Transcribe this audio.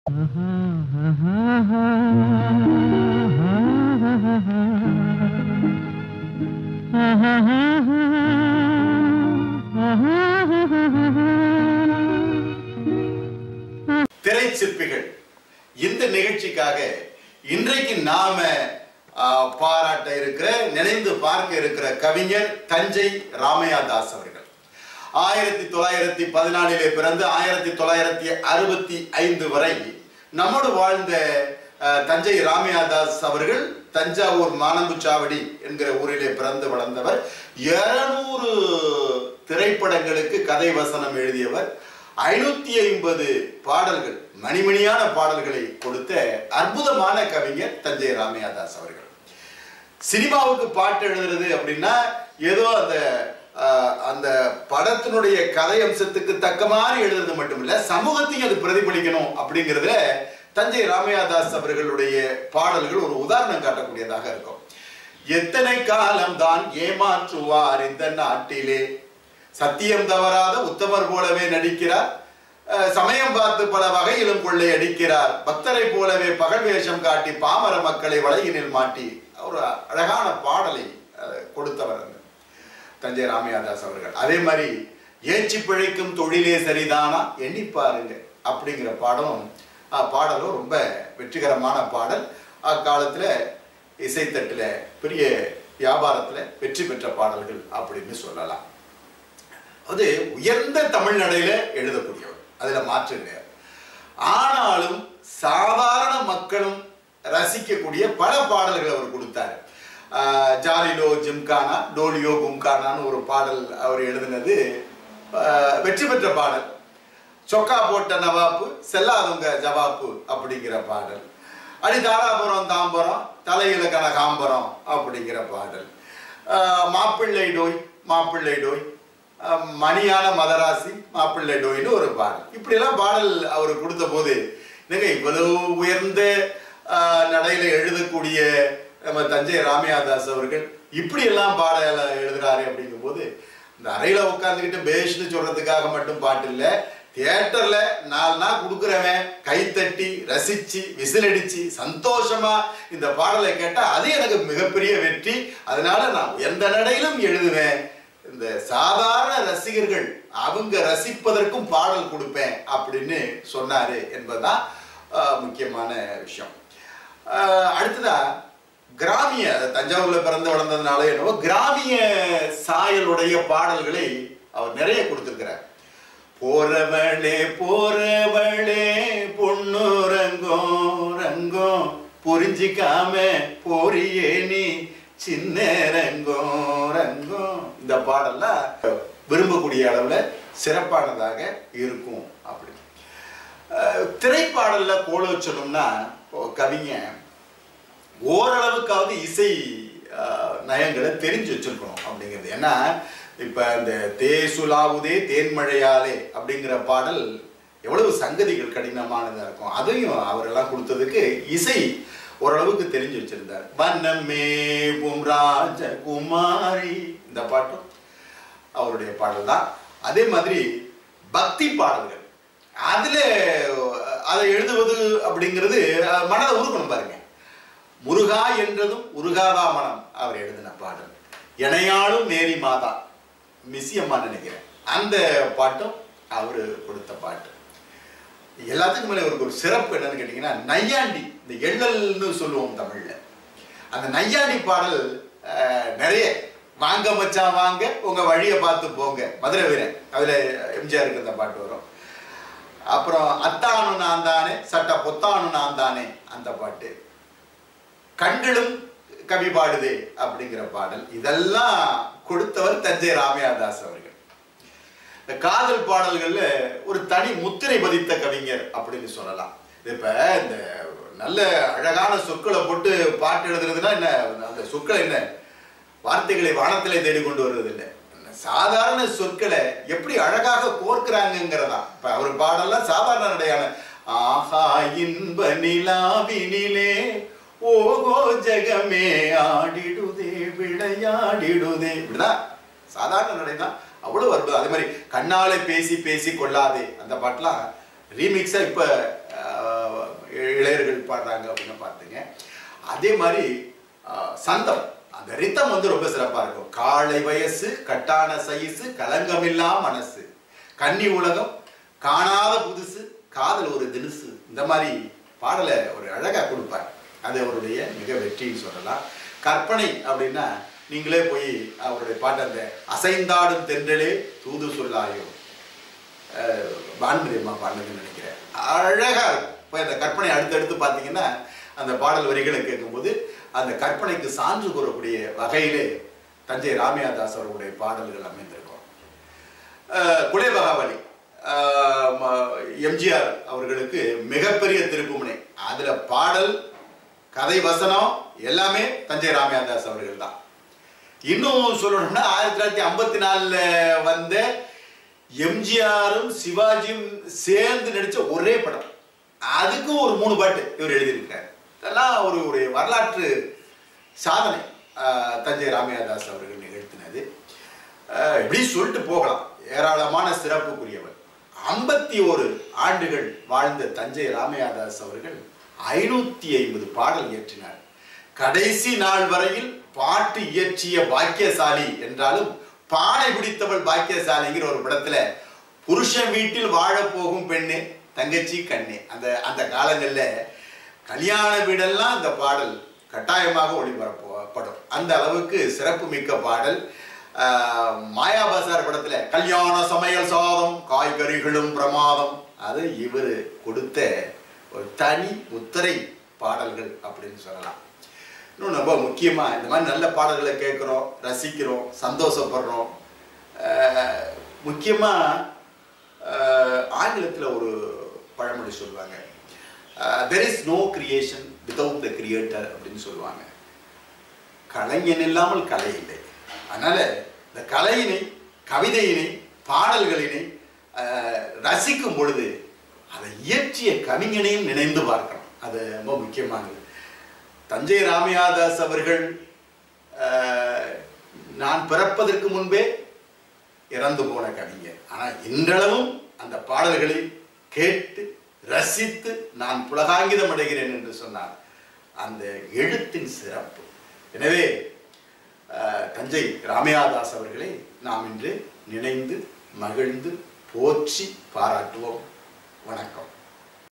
திரைச்சிற்பிகள் இந்த நிகழ்ச்சிக்காக இன்றைக்கு நாம ஆ, பாராட்ட இருக்கிற நினைந்து பார்க்க இருக்கிற கவிஞர் தஞ்சை ராமையா தாஸ் அவர்கள் ஆயிரத்தி தொள்ளாயிரத்தி பதினாலிலே பிறந்து ஆயிரத்தி தொள்ளாயிரத்தி அறுபத்தி ஐந்து வரை நம்மோடு வாழ்ந்த ஆ, தஞ்சை ராமையா தாஸ் அவர்கள் தஞ்சாவூர் மானம்புச்சாவடி என்கிற ஊரிலே பிறந்து வளர்ந்தவர் இருநூறு திரைப்படங்களுக்கு கதை வசனம் எழுதியவர் ஐநூத்தி ஐம்பது பாடல்கள் மணிமணியான பாடல்களை கொடுத்த அற்புதமான கவிஞர் தஞ்சை ராமையாதாஸ் அவர்கள் சினிமாவுக்கு பாட்டு எழுதுறது அப்படின்னா ஏதோ அந்த ஆஹ், அந்த படத்தினுடைய கதை அம்சத்துக்கு தக்க மாதிரி எழுதுறது மட்டும் இல்ல சமூகத்தையும் அது பிரதிபலிக்கணும் அப்படிங்கிறதுல தஞ்சை ராமையாதாஸ் அவர்களுடைய பாடல்கள் ஒரு உதாரணம் காட்டக்கூடியதாக இருக்கும் எத்தனை காலம் தான் ஏமாற்றுவார் இந்த நாட்டிலே சத்தியம் தவறாத உத்தமர் போலவே நடிக்கிறார் அஹ், சமயம் பார்த்து பல வகையிலும் கொள்ளை அடிக்கிறார் பக்தரை போலவே பகல் வேஷம் காட்டி பாமர மக்களை வலையினில் மாட்டி ஒரு அழகான பாடலை அஹ், கொடுத்தவர் அந்த தஞ்சை ராமையாதாஸ் அவர்கள் அதே மாதிரி ஏச்சி பிழைக்கும் தொழிலே சரிதானா எண்ணி பாருங்க அப்படிங்கிற பாடம் அஹ், பாடலும் ரொம்ப வெற்றிகரமான பாடல் அக்காலத்துல இசைத்தட்டுல பெரிய வியாபாரத்துல வெற்றி பெற்ற பாடல்கள் அப்படின்னு சொல்லலாம் அது உயர்ந்த தமிழ் நடையில எழுதக்கூடியவர் அதுல மாற்று கிடையாது ஆனாலும் சாதாரண மக்களும் ரசிக்கக்கூடிய பல பாடல்கள் அவர் கொடுத்தாரு ஆஹ் ஜாலிலோ ஜிம்கானா டோலியோ கும்கானான்னு ஒரு பாடல் அவர் எழுதினது ஆஹ் வெற்றி பெற்ற பாடல் சொக்கா போட்ட நவாப்பு செல்லாதுங்க ஜவாப்பு அப்படிங்கிற பாடல் அடி தாராபுரம் தாம்பரம் தலையில கனகாம்பரம் அப்படிங்கிற பாடல் ஆஹ் மாப்பிள்ளை டோய் மாப்பிள்ளை டோய் ஆஹ் மணியான மதராசி மாப்பிள்ளை டோய்னு ஒரு பாடல் இப்படியெல்லாம் பாடல் அவர் கொடுத்த போது என்னங்க இவ்வளவு உயர்ந்த ஆஹ் நடையில எழுதக்கூடிய நம்ம தஞ்சை ராமையாதாஸ் அவர்கள் இப்படியெல்லாம் பாடல எழுதுறாரு அப்படிங்கும் போது இந்த அறையில உட்காந்துக்கிட்டு பேஷ்னு சொல்றதுக்காக மட்டும் பாட்டு இல்லை தியேட்டர்ல நாலு நாள் கொடுக்குறவன் கைத்தட்டி ரசிச்சு விசிலடிச்சு சந்தோஷமா இந்த பாடலை கேட்டா அது எனக்கு மிகப்பெரிய வெற்றி அதனால நான் எந்த நடையிலும் எழுதுவேன் இந்த சாதாரண ரசிகர்கள் அவங்க ரசிப்பதற்கும் பாடல் கொடுப்பேன் அப்படின்னு சொன்னாரு என்பதுதான் ஆஹ், முக்கியமான விஷயம் ஆஹ், அடுத்ததா கிராமிய தஞ்சாவூர்ல பிறந்து வளர்ந்ததுனால என்னவோ கிராமிய சாயலுடைய பாடல்களை அவர் நிறைய கொடுத்திருக்கிறார் போறவளே போறவளே பொண்ணு ரங்கம் ரங்கம் புரிஞ்சிக்காம போறியே நீ சின்ன ரங்கம் ரங்கம் இந்த பாடல்லாம் விரும்பக்கூடிய அளவுல சிறப்பானதாக இருக்கும் அப்படி அஹ், திரைப்பாடல்ல கோலோச்சணும்னா கவிஞன் ஓரளவுக்காவது இசை ஆஹ், நயங்களை தெரிஞ்சு வச்சிருக்கணும் அப்படிங்கிறது ஏன்னா இப்ப இந்த தேசுலாவுதே தேன்மழையாலே அப்படிங்கிற பாடல் எவ்வளவு சங்கதிகள் கடினமானதா இருக்கும் அதையும் அவரெல்லாம் கொடுத்ததுக்கு இசை ஓரளவுக்கு தெரிஞ்சு வச்சிருந்தார் வண்ணமே பும் ராஜகுமாரி இந்த பாட்டும் அவருடைய பாடல் தான் அதே மாதிரி பக்தி பாடல்கள் அதுல அதை எழுதுவது அப்படிங்கிறது அஹ், மனதை உருக்கணும் பாருங்க முருகா என்றதும் உருகாதா மனம் அவர் எழுதின பாடல் இணையாளும் மேரி மாதா மிஸ்ஸி அம்மா நினைக்கிறேன் அந்த பாட்டும் அவரு கொடுத்த பாட்டு எல்லாத்துக்கும் மேலே அவருக்கு ஒரு சிறப்பு என்னன்னு கேட்டிங்கன்னா நையாண்டி இந்த எள்ளல்னு சொல்லுவோம் தமிழ்ல அந்த நையாண்டி பாடல் அஹ், நிறைய வாங்க மச்சான் வாங்க உங்க வழியை பார்த்து போங்க மதுரை வீரன் அதுல எம்ஜிஆருக்கு அந்த பாட்டு வரும் அப்புறம் அத்தானு நான் தானே சட்ட பொத்தானு நான் தானே அந்த பாட்டு கண்களும் கவி பாடுதே அப்படிங்கிற பாடல் இதெல்லாம் கொடுத்தவர் தஞ்சை ராமையாதாஸ் அவர்கள் இந்த காதல் பாடல்கள்ல ஒரு தனி முத்திரை பதித்த கவிஞர் அப்படின்னு சொல்லலாம் இப்ப இந்த நல்ல அழகான சொற்களை போட்டு பாட்டு எழுதுறதுன்னா என்ன அந்த சொற்களை என்ன வார்த்தைகளை வானத்திலே தேடி கொண்டு வருவது இல்லை சாதாரண சொற்களை எப்படி அழகாக கோர்க்கிறாங்கிறதா இப்ப அவர் பாடலாம் சாதாரண நடையான ஆஹா இன்ப நிலாவினிலே ஓகோ ஜெகமே ஆடிடுதே விளையாடிடுதே இப்படிதான் சாதாரண நடைதான் அவ்வளவு அற்புதம் அதே மாதிரி கண்ணாலே பேசி பேசி கொள்ளாதே அந்த பாட்டுலாம் ரீமிக்ஸா இப்ப ஆஹ், இளையர்கள் பாடுறாங்க அப்படின்னு பார்த்துங்க அதே மாதிரி ஆஹ், சந்தம் அந்த ரித்தம் வந்து ரொம்ப சிறப்பா இருக்கும் காலை வயசு கட்டான சைஸு கலங்கமில்லா மனசு கன்னி உலகம் காணாத புதுசு காதல் ஒரு தினுசு இந்த மாதிரி பாடலை ஒரு அழகா கொடுப்பார் அது அவருடைய மிக வெற்றின்னு சொல்லலாம் கற்பனை அப்படின்னா நீங்களே போய் அவருடைய பாட்டு அந்த அசைந்தாடும் தென்றலே தூது சொல்லாயோ அஹ், பானுமதி அம்மா பாடுனதுன்னு நினைக்கிறேன் அழகா இருக்கும் இப்போ இந்த கற்பனை அடுத்தடுத்து பார்த்தீங்கன்னா அந்த பாடல் வரிகளை கேட்கும்போது அந்த கற்பனைக்கு சான்று கூறக்கூடிய வகையிலே தஞ்சை ராமியாதாஸ் அவர்களுடைய பாடல்கள் அமைந்திருக்கும் அஹ், குலே பகாவலி அஹ், ம- எம்ஜிஆர் அவர்களுக்கு மிகப்பெரிய திருப்புமுனை அதுல பாடல் கதை வசனம் எல்லாமே தஞ்சை ராமியாதாஸ் அவர்கள் தான் இன்னும் சொல்லணும்னா ஆயிரத்தி தொள்ளாயிரத்தி ஐம்பத்தி நாலுல வந்த எம்ஜிஆரும் சிவாஜியும் சேர்ந்து நடிச்ச ஒரே படம் அதுக்கும் ஒரு மூணு பாட்டு இவர் எழுதியிருக்காரு இதெல்லாம் ஒரு ஒரு வரலாற்று சாதனை ஆஹ், தஞ்சை ராமையாதாஸ் அவர்கள் நிகழ்த்தினது ஆஹ், இப்படி சொல்லிட்டு போகலாம் ஏராளமான சிறப்புக்குரியவர் ஐம்பத்தி ஒரு ஆண்டுகள் வாழ்ந்த தஞ்சை ராமையாதாஸ் அவர்கள் ஐநூத்தி ஐம்பது பாடல் இயற்றினார் கடைசி நாள் வரையில் பாட்டு இயற்றிய பாக்கியசாலி என்றாலும் பானை பிடித்தவள் பாக்கியசாலிங்கிற ஒரு படத்துல புருஷன் வீட்டில் வாழப் போகும் பெண்ணே தங்கச்சி கண்ணே அந்த அந்த காலங்கள்ல கல்யாண வீடெல்லாம் இந்த பாடல் கட்டாயமாக ஒளிபரப்பப்படும் அந்த அளவுக்கு சிறப்பு மிக்க பாடல் ஆஹ், மாயா பசார் படத்துல கல்யாண சமையல் சாதம் காய்கறிகளும் பிரமாதம் அது இவர் கொடுத்த ஒரு தனி முத்திரை பாடல்கள் அப்படின்னு சொல்லலாம் இன்னும் ரொம்ப முக்கியமா இந்த மாதிரி நல்ல பாடல்களை கேட்குறோம் ரசிக்கிறோம் சந்தோஷப்படுறோம் ஆஹ், முக்கியமா ஆஹ், ஆங்கிலத்துல ஒரு பழமொழி சொல்லுவாங்க there is no creation without the creator அப்படின்னு சொல்லுவாங்க கலைஞன் இல்லாமல் கலை இல்லை அதனால இந்த கலையினை கவிதையினை பாடல்களினை ஆஹ், ரசிக்கும் பொழுது அதை இயற்றிய கவிஞனையும் நினைந்து பார்க்கணும் அது ரொம்ப முக்கியமானது தஞ்சை ராமையாதாஸ் அவர்கள் ஆஹ், நான் பிறப்பதற்கு முன்பே இறந்து போன கவிஞர் ஆனால் இன்றளவும் அந்த பாடல்களை கேட்டு ரசித்து நான் புலகாங்கிதம் அடைகிறேன் என்று சொன்னார் அந்த எழுத்தின் சிறப்பு எனவே ஆஹ், தஞ்சை ராமையாதாஸ் அவர்களை நாம் இன்று நினைந்து மகிழ்ந்து போற்றி பாராட்டுவோம் வணக்கம்